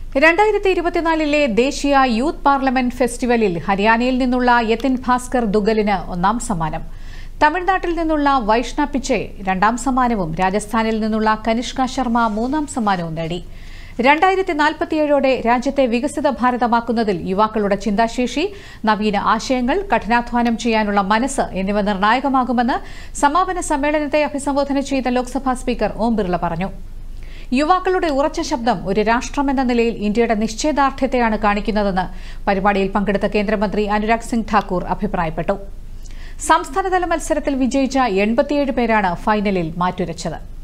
രണ്ടായിരത്തി ഇരുപത്തിനാലിലെ ദേശീയ യൂത്ത് പാർലമെന്റ് ഫെസ്റ്റിവലിൽ ഹരിയാനയിൽ നിന്നുള്ള യതിൻ ഭാസ്കർ ദുഗലിന് ഒന്നാം സമ്മാനം തമിഴ്നാട്ടിൽ നിന്നുള്ള വൈഷ്ണ പിച്ചെ രണ്ടാം സമ്മാനവും രാജസ്ഥാനിൽ നിന്നുള്ള കനിഷ്ക ശർമ്മ മൂന്നാം സമ്മാനവും നേടി രണ്ടായിരത്തി നാൽപ്പത്തിയേഴോടെ രാജ്യത്തെ വികസിത ഭാരതമാക്കുന്നതിൽ യുവാക്കളുടെ ചിന്താശേഷി നവീന ആശയങ്ങൾ കഠിനാധ്വാനം ചെയ്യാനുള്ള മനസ്സ് എന്നിവ നിർണായകമാകുമെന്ന് സമാപന സമ്മേളനത്തെ അഭിസംബോധന ചെയ്ത ലോക്സഭാ സ്പീക്കർ ഓം ബിർള പറഞ്ഞു യുവാക്കളുടെ ഉറച്ച ശബ്ദം ഒരു രാഷ്ട്രമെന്ന നിലയിൽ ഇന്ത്യയുടെ നിശ്ചയദാർഢ്യത്തെയാണ് കാണിക്കുന്നതെന്ന് പരിപാടിയിൽ പങ്കെടുത്ത കേന്ദ്രമന്ത്രി അനുരാഗ് സിംഗ് ഠാക്കൂർ അഭിപ്രായപ്പെട്ടു സംസ്ഥാനതല മത്സരത്തിൽ വിജയിച്ച എൺപത്തിയേഴ് പേരാണ് ഫൈനലിൽ മാറ്റുരച്ചത്